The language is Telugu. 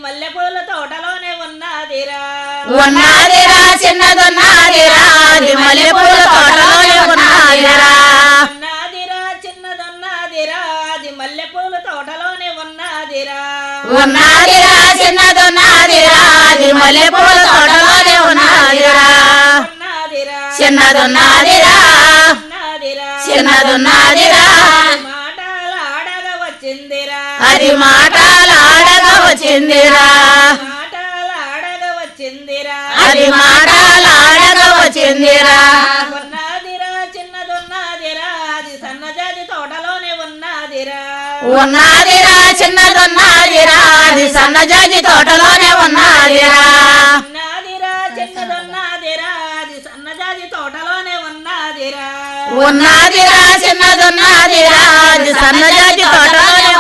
మల్లెపూల తోటలోనే ఉన్నదిరా ఉన్నదిరా చిన్నదున్నదిరా అది మల్లెపూల తోటలోనే ఉన్నదిరా ఉన్నదిరా చిన్నదున్నదిరా అది మల్లెపూల తోటలోనే ఉన్నదిరా ఉన్నదిరా చిన్నదున్నదిరా అది మల్లెపూల తోటలోనే ఉన్నదిరా ఉన్నదిరా చిన్నదున్నదిరా ఉన్నదిరా చిన్నదున్నదిరా మాటలు ఆడగ వచ్చిందిరా అది మాటలు ఆడగా వచ్చిందిరా మాటలు ఆడగ వచ్చిందిరా అది మాటలు ఆడగా వచ్చిందిరా ఉన్నదిరా చిన్నదున్నదిరా అది సన్నజాతి తోటలోనే ఉన్నదిరా ఉన్నదిరా చిన్నదున్నదిరా అది సన్నజాజి తోటలోనే ఉన్నదిరా ఉన్నదిరా చిన్నదున్నదిరా అది సన్నజాతి తోటలోనే ఉన్నదిరా ఉన్నదిరా చిన్నదున్నదిరా అది సన్నజాజి తోటలోనే